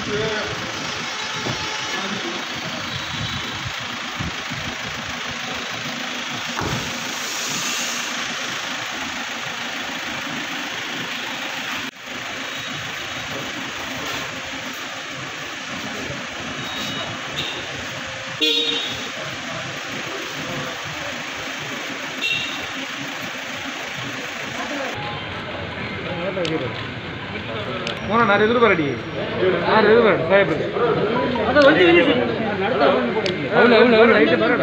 ಮೋನ ನಾನು ಎದುರು ಬರಡಿ ನಾನು ಎದುರು ಬರಡಿ ಸಾಹೇಬ್ರು ಅವನು ಅವನು ಅವನು ಐತೆ ಬರಡ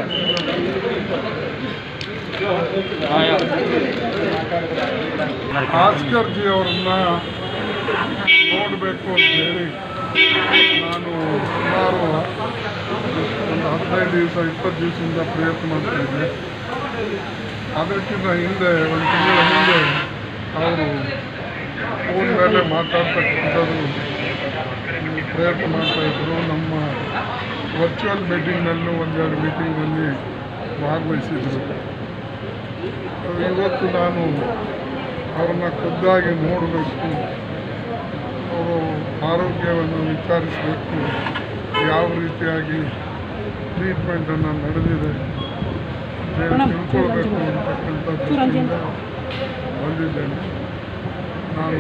ಭಾಸ್ಕರ್ ಜಿ ಅವರನ್ನ ನೋಡಬೇಕು ಅಂತ ಹೇಳಿ ನಾನು ಸುಮಾರು ಒಂದು ಹದಿನೈದು ದಿವಸ ಇಪ್ಪತ್ತು ದಿವಸದಿಂದ ಪ್ರಯತ್ನ ಮಾಡ್ತಿದ್ದೆ ಅದಕ್ಕಿಂತ ಹಿಂದೆ ಒಂದು ತಿಂಗಳ ಹಿಂದೆ ಅವರು ಫೋನ್ ಮೇಲೆ ಮಾತಾಡ್ತಕ್ಕಂಥದ್ದು ಹ್ಮ್, ಪ್ರಯತ್ನ ಮಾಡ್ತಾಯಿದ್ರು ನಮ್ಮ ವರ್ಚುವಲ್ ಮೀಟಿಂಗ್ನಲ್ಲೂ ಒಂದೆರಡು ಮೀಟಿಂಗ್ನಲ್ಲಿ ಭಾಗವಹಿಸಿದರು ಇವತ್ತು ನಾನು ಅವ್ರನ್ನ ಖುದ್ದಾಗಿ ನೋಡಬೇಕು ಅವರು ಆರೋಗ್ಯವನ್ನು ವಿಚಾರಿಸಬೇಕು ಯಾವ ರೀತಿಯಾಗಿ ಟ್ರೀಟ್ಮೆಂಟನ್ನು ನಡೆದಿದೆ ಅಂತ ಹೇಳಿ ತಿಳ್ಕೊಳ್ಬೇಕು ಅಂತಕ್ಕಂಥ ದೃಷ್ಟಿಯಿಂದ ಬಂದಿದ್ದೇನೆ ನಾನು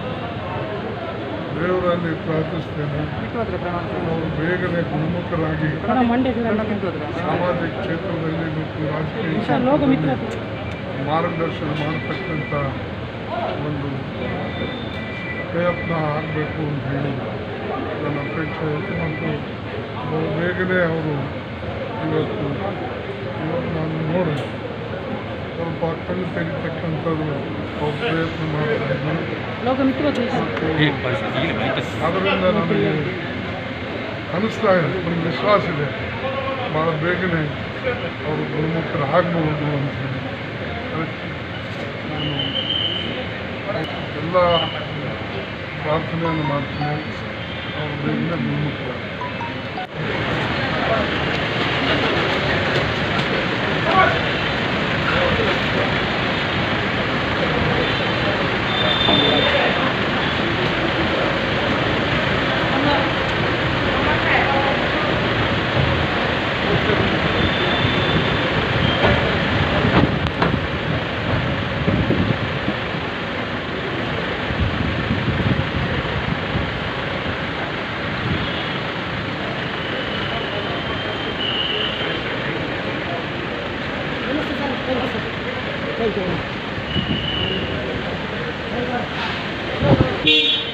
ದೇವರಲ್ಲಿ ಪ್ರಾರ್ಥಿಸ್ತೇನೆ ಅವರು ಬೇಗನೆ ಗುಣಮುಖರಾಗಿ ಸಾಮಾಜಿಕ ಕ್ಷೇತ್ರದಲ್ಲಿ ಮತ್ತು ರಾಜಕೀಯ ಕ್ಷೇತ್ರದಲ್ಲಿ ಮಾರ್ಗದರ್ಶನ ಮಾಡತಕ್ಕಂಥ ಒಂದು ಪ್ರಯತ್ನ ಆಗಬೇಕು ಅಂತ ಹೇಳಿ ನನ್ನ ಅಪೇಕ್ಷೆ ಇದೆ ಮತ್ತು ಬಹು ಬೇಗನೆ ಅವರು ಇವತ್ತು ಇವತ್ತು ನಾನು ನೋಡಿ ಸ್ವಲ್ಪ ಕಣ್ಣು ತೆಗಿತಕ್ಕಂಥದ್ದು ಅವ್ರು ಪ್ರಯತ್ನ ಮಾಡ್ತಾ ಇದ್ದಾರೆ ಮತ್ತು ಅದರಿಂದ ನನಗೆ ಅನಿಸ್ತಾ ಇದೆ ಒಂದು ವಿಶ್ವಾಸ ಇದೆ ಭಾಳ ಬೇಗನೆ ಅವರು ಗುಣಮುಖರಾಗಬಹುದು ಅಂತ ಹೇಳಿ ಅದಕ್ಕೆ ನಾನು ಎಲ್ಲ ಪ್ರಾರ್ಥನೆಯನ್ನು ಮಾಡ್ತೀನಿ ಅವರು ಬೇಗನೆ ಗುಣಮುಖರಾಗ Thank you.